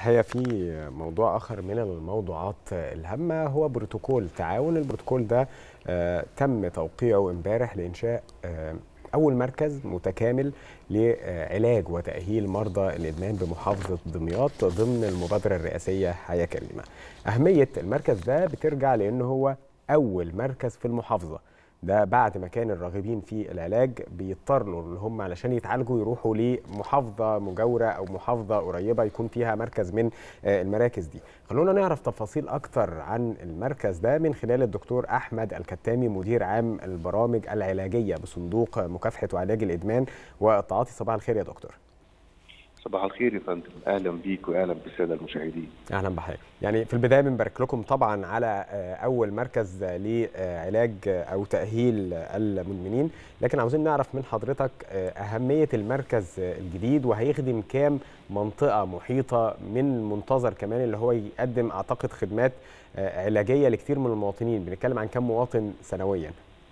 الحقيقه في موضوع اخر من الموضوعات الهامه هو بروتوكول تعاون البروتوكول ده آه، تم توقيعه امبارح لانشاء آه، اول مركز متكامل لعلاج وتاهيل مرضى الادمان بمحافظه دمياط ضمن المبادره الرئاسيه حياه كريمه اهميه المركز ده بترجع لانه هو اول مركز في المحافظه ده بعد ما كان الراغبين في العلاج بيضطروا اللي هم علشان يتعالجوا يروحوا لمحافظه مجاوره او محافظه قريبه يكون فيها مركز من آه، المراكز دي. خلونا نعرف تفاصيل اكتر عن المركز ده من خلال الدكتور احمد الكتامي مدير عام البرامج العلاجيه بصندوق مكافحه وعلاج الادمان والتعاطي صباح الخير يا دكتور. صباح الخير يا فندم اهلا بيك واهلا بالساده المشاهدين اهلا بحضرتك يعني في البدايه بنبارك لكم طبعا على آه، اول مركز لعلاج او تاهيل المدمنين لكن عاوزين نعرف من حضرتك آه، اهميه المركز الجديد وهيخدم كام منطقه محيطه من منتظر كمان اللي هو يقدم اعتقد خدمات آه، علاجيه لكثير من المواطنين بنتكلم عن كام مواطن سنويا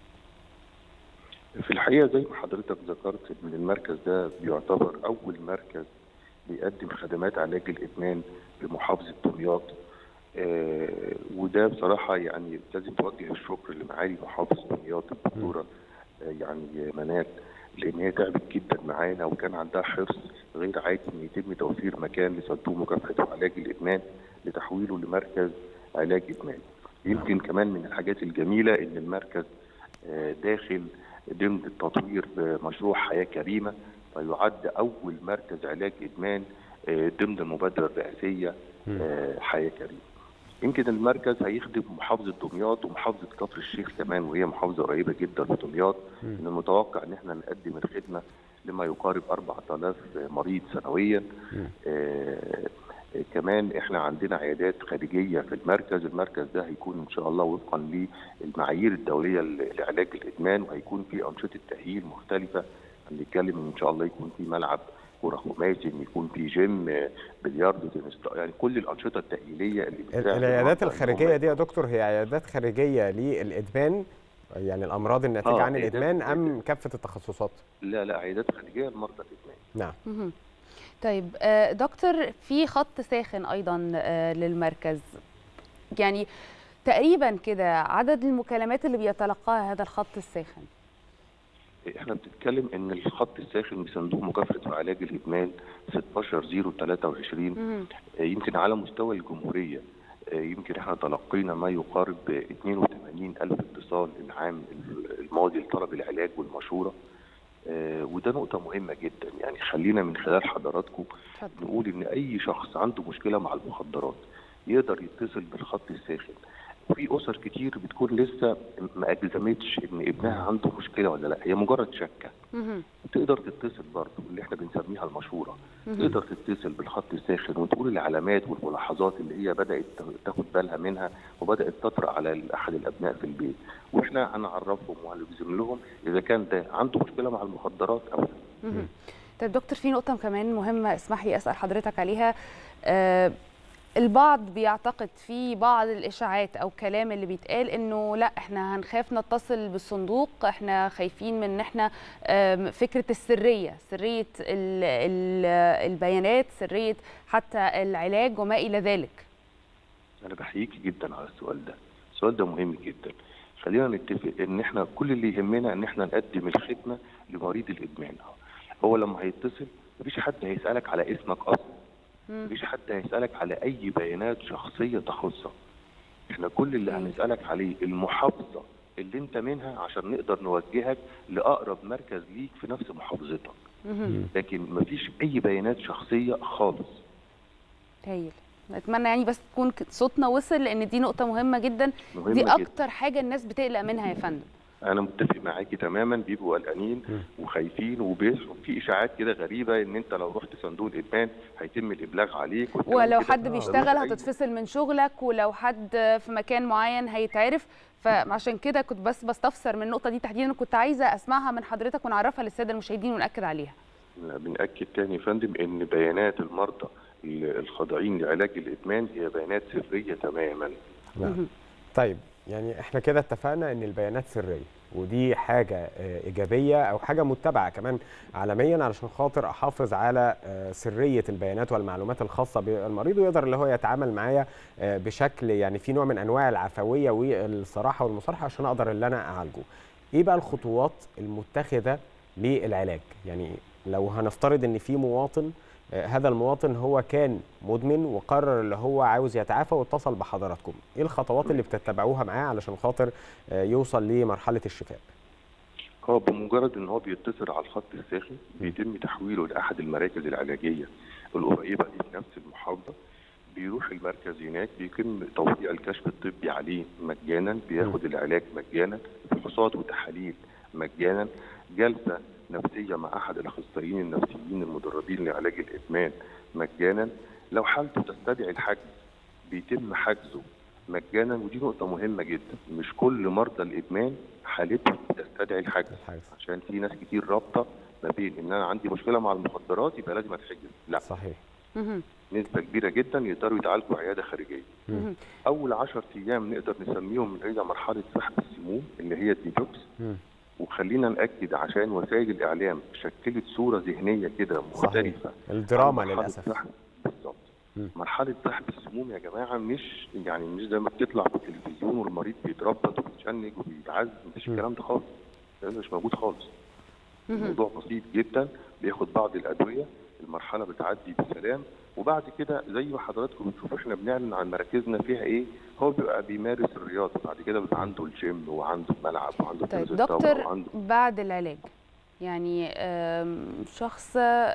في الحقيقه زي ما حضرتك ذكرت ان المركز ده بيعتبر اول مركز بيقدم خدمات علاج الادمان بمحافظه دمياط آه وده بصراحه يعني لازم توجه الشكر لمعالي محافظ دمياط الدكتوره آه يعني منال لان هي تعبت جدا معانا وكان عندها حرص غير عادي ان يتم توفير مكان لصندوق مكافحه وعلاج الادمان لتحويله لمركز علاج ادمان. يمكن كمان من الحاجات الجميله ان المركز آه داخل ضمن التطوير مشروع حياه كريمه ويعد اول مركز علاج ادمان آه، ضمن المبادره الرئاسيه آه، حياه كريمه. يمكن المركز هيخدم محافظه دمياط ومحافظه كفر الشيخ كمان وهي محافظه قريبه جدا من دمياط من المتوقع ان احنا نقدم الخدمه لما يقارب 4000 مريض سنويا آه كمان احنا عندنا عيادات خارجيه في المركز، المركز ده هيكون ان شاء الله وفقا للمعايير الدوليه لعلاج الادمان وهيكون في انشطه تاهيل مختلفه هنتكلم ان شاء الله يكون في ملعب كره خماسي ان يكون في جيم بلياردو تنس يعني كل الانشطه التاهيليه اللي بتساعد العيادات المرضى إن الخارجيه هم- دي يا دكتور هي عيادات خارجيه للادمان يعني الامراض الناتجه آه، عن عيادات- الادمان ام كافه التخصصات؟ لا لا عيادات خارجيه لمرضى الادمان نعم مهم. طيب آه، دكتور في خط ساخن ايضا آه، للمركز يعني تقريبا كده عدد المكالمات اللي بيتلقاها هذا الخط الساخن احنا بنتكلم ان الخط الساخن بصندوق مكافحه وعلاج الادمان 16023 مهم. يمكن على مستوى الجمهوريه يمكن احنا تلقينا ما يقارب 82 الف اتصال العام الماضي لطلب العلاج والمشوره آه، وده نقطة مهمة جدا يعني خلينا من خلال حضراتكم اتفضل نقول إن أي شخص عنده مشكلة مع المخدرات يقدر يتصل بالخط الساخن وفي أسر كتير بتكون لسه ما أجزمتش إن ابنها عنده مشكلة ولا لا هي مجرد شكة مهم. تقدر تتصل برضه اللي احنا بنسميها المشورة مهم. تقدر تتصل بالخط الساخن وتقول العلامات والملاحظات اللي هي بدأت تاخد بالها منها وبدأت تطرأ على أحد الأبناء في البيت واحنا هنعرفهم وهنلزم لهم إذا كان ده عنده مشكلة مع المخدرات أو لا مهم. طيب دكتور في نقطة كمان مهمة اسمح لي أسأل حضرتك عليها آه البعض بيعتقد في بعض الإشاعات أو كلام اللي بيتقال إنه لا إحنا هنخاف نتصل بالصندوق إحنا خايفين من إن إحنا آم، فكرة السرية سرية ال ال البيانات سرية حتى العلاج وما إلى ذلك أنا بحييكي جدا على السؤال ده السؤال ده مهم جدا خلينا نتفق إن احنا كل اللي يهمنا إن احنا نقدم الخدمة لمريض الإدمان هو لما هيتصل مفيش حد هيسألك على اسمك أصلا مم. مفيش حد هيسألك على أي بيانات شخصية تخصك احنا كل اللي مم. هنسألك عليه المحافظة اللي انت منها عشان نقدر نوجهك لأقرب مركز ليك في نفس محافظتك مهم. لكن مفيش أي بيانات شخصية خالص هايل اتمنى يعني بس تكون ك- صوتنا وصل لان دي نقطه مهمه جدا مهمة دي جدا. اكتر حاجه الناس بتقلق منها يا فندم انا متفق معاكي تماما بيبقوا قلقانين وخايفين وبيصحوا في اشاعات كده غريبه ان انت لو رحت صندوق الادمان هيتم الابلاغ عليك والكلام ولو كده. حد آه، بيشتغل ملوش أي- هتتفصل من شغلك ولو حد في مكان معين هيتعرف فعشان كده كنت بس بستفسر من النقطه دي تحديدا كنت عايزه اسمعها من حضرتك ونعرفها للساده المشاهدين وناكد عليها لا، بنأكد تاني يا فندم ان بيانات المرضى ال- الخاضعين لعلاج الادمان هي بيانات سريه تماما نعم. طيب يعني احنا كده اتفقنا ان البيانات سريه ودي حاجه آه، ايجابيه او حاجه متبعه كمان عالميا علشان خاطر احافظ على آه، سريه البيانات والمعلومات الخاصه بالمريض ويقدر اللي هو يتعامل معايا آه، بشكل يعني في نوع من انواع العفويه والصراحه والمصارحه عشان اقدر اللي انا اعالجه. ايه بقى الخطوات المتخذه للعلاج؟ يعني لو هنفترض ان في مواطن آه، هذا المواطن هو كان مدمن وقرر اللي هو عاوز يتعافى واتصل بحضراتكم ايه الخطوات اللي بتتبعوها معاه علشان خاطر آه، يوصل لمرحله الشفاء هو بمجرد ان هو بيتصل على الخط الساخن بيتم تحويله لاحد المراكز العلاجيه القريبه ليه في نفس المحافظه بيروح المركز هناك بيتم توقيع الكشف الطبي عليه مجانا بياخد العلاج مجانا فحوصات وتحاليل مجانا جلسه نفسيه مع احد الاخصائيين النفسيين المدربين لعلاج الادمان مجانا لو حالته تستدعي الحجز بيتم حجزه مجانا ودي نقطه مهمه جدا مش كل مرضى الادمان حالتهم تستدعي الحجز الحجز. عشان في ناس كتير رابطه ما بين ان انا عندي مشكله مع المخدرات يبقى لازم اتحجز لا صحيح مهم. نسبه كبيره جدا يقدروا يتعالجوا عياده خارجيه مهم. اول 10 ايام نقدر نسميهم اللي هي مرحله سحب السموم اللي هي الديتوكس مم. وخلينا ناكد عشان وسائل الاعلام شكلت صوره ذهنيه كده مختلفه الدراما عن مرحلة للاسف سحب- بالظبط مم. مرحله سحب السموم يا جماعه مش يعني مش زي ما بتطلع في التلفزيون والمريض بيتربط وبيتشنج وبيتعذب مفيش مم. الكلام ده خالص ده مش موجود خالص مهم. الموضوع بسيط جدا بياخد بعض الادويه المرحله بتعدي بسلام وبعد كده زي ما حضراتكم بتشوفوا احنا بنعلن عن مراكزنا فيها ايه هو بيبقى بيمارس الرياضه بعد كده بيبقى عنده الجيم وعنده الملعب وعنده طيب تنس الطاولة دكتور وعنده بعد العلاج يعني آم، شخص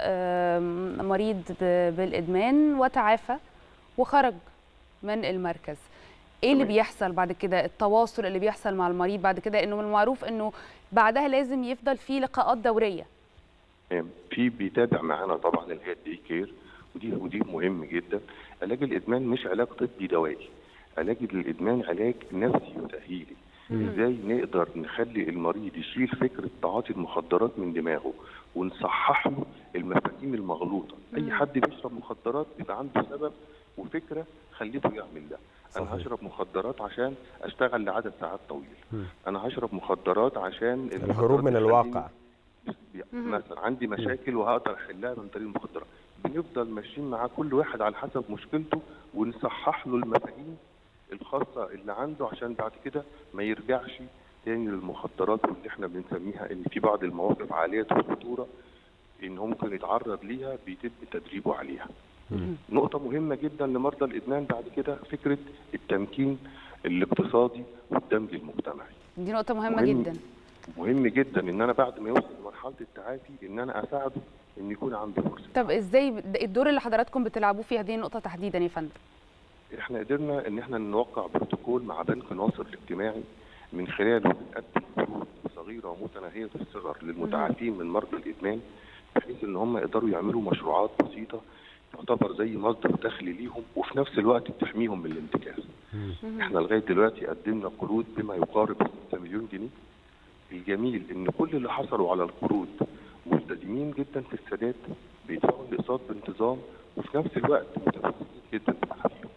آم، مريض ب- بالادمان وتعافى وخرج من المركز ايه اللي تمام. بيحصل بعد كده التواصل اللي بيحصل مع المريض بعد كده انه من المعروف انه بعدها لازم يفضل في لقاءات دوريه تمام. في بيتابع معانا طبعا اللي هي الدي كير ودي ودي مهم جدا علاج الادمان مش علاج طبي دوائي علاج الادمان علاج نفسي وتاهيلي مم. ازاي نقدر نخلي المريض يشيل فكره تعاطي المخدرات من دماغه ونصحح له المفاهيم المغلوطه مم. اي حد بيشرب مخدرات بيبقى عنده سبب وفكره خليته يعمل ده انا صحيح. هشرب مخدرات عشان اشتغل لعدد ساعات طويل مم. انا هشرب مخدرات عشان الهروب من المخدرات الواقع بي- مهم. مثلا عندي مشاكل وهقدر احلها من طريق المخدرات بنفضل ماشيين مع كل واحد على حسب مشكلته ونصحح له المفاهيم الخاصه اللي عنده عشان بعد كده ما يرجعش تاني للمخدرات واللي احنا بنسميها ان في بعض المواقف عاليه الخطوره ان هو ممكن يتعرض ليها بيتم تدريبه عليها. مم. نقطه مهمه جدا لمرضى الادمان بعد كده فكره التمكين الاقتصادي والدمج المجتمعي. دي نقطه مهمه مهم. جدا مهم جدا ان انا بعد ما يوصل لمرحله التعافي ان انا اساعده ان يكون عنده فرصه طب ازاي ب- الدور اللي حضراتكم بتلعبوه في هذه النقطه تحديدا يا فندم احنا قدرنا ان احنا نوقع بروتوكول مع بنك ناصر الاجتماعي من خلاله بنقدم قروض صغيره ومتناهيه الصغر للمتعافين من مرضى الادمان بحيث ان هم يقدروا يعملوا مشروعات بسيطه تعتبر زي مصدر دخل ليهم وفي نفس الوقت بتحميهم من الانتكاس. مهم. احنا لغايه دلوقتي قدمنا قروض بما يقارب 6 مليون جنيه. الجميل ان كل اللي حصلوا على القروض ملتزمين جدا في السداد بيدفعوا الاقساط بانتظام وفي نفس الوقت متمسكين جدا بتعافيهم.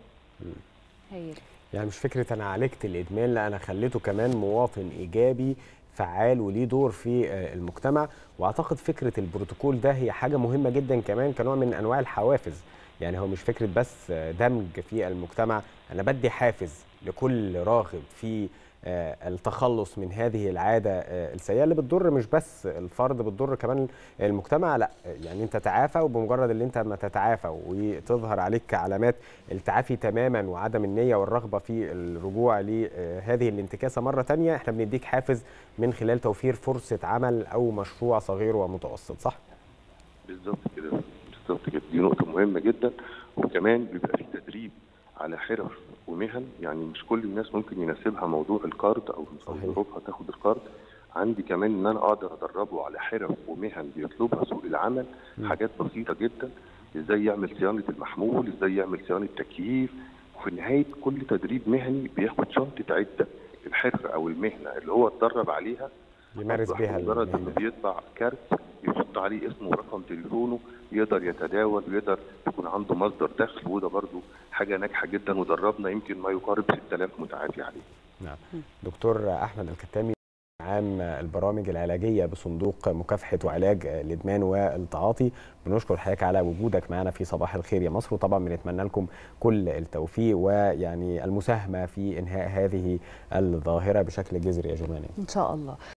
هايل يعني مش فكره انا عالجت الادمان لا انا خليته كمان مواطن ايجابي فعال وليه دور في آه، المجتمع واعتقد فكره البروتوكول ده هي حاجه مهمه جدا كمان كنوع من انواع الحوافز يعني هو مش فكره بس آه، دمج في المجتمع انا بدي حافز لكل راغب في آه، التخلص من هذه العاده آه، السيئه اللي بتضر مش بس الفرد بتضر كمان المجتمع لا يعني انت تعافى وبمجرد ان انت ما تتعافى وتظهر عليك علامات التعافي تماما وعدم النيه والرغبه في الرجوع لهذه الانتكاسه مره تانية احنا بنديك حافز من خلال توفير فرصه عمل او مشروع صغير ومتوسط صح؟ بالظبط كده بالظبط كده دي نقطة مهمة جدا وكمان بيبقى في تدريب على حرف ومهن يعني مش كل الناس ممكن يناسبها موضوع الكارد او أو صحيح. ظروفها تاخد الكارد عندي كمان ان انا اقدر ادربه على حرف ومهن بيطلبها سوق العمل مم. حاجات بسيطة جدا ازاي يعمل صيانة المحمول ازاي يعمل صيانة تكييف وفي نهاية كل تدريب مهني بياخد شنطة عدة الحرفة او المهنة اللي هو اتدرب عليها يمارس أصبح بها مجرد انه المهنة. بيطبع كارت يحط عليه اسمه ورقم تليفونه يقدر يتداول ويقدر يكون عنده مصدر دخل وده برضو حاجه ناجحه جدا ودربنا يمكن ما يقارب 6000 متعافي عليه نعم دكتور احمد الكتامي عام البرامج العلاجيه بصندوق مكافحه وعلاج الادمان والتعاطي بنشكر حضرتك على وجودك معنا في صباح الخير يا مصر وطبعا بنتمنى لكم كل التوفيق ويعني المساهمه في انهاء هذه الظاهره بشكل جذري يا جمانه ان شاء الله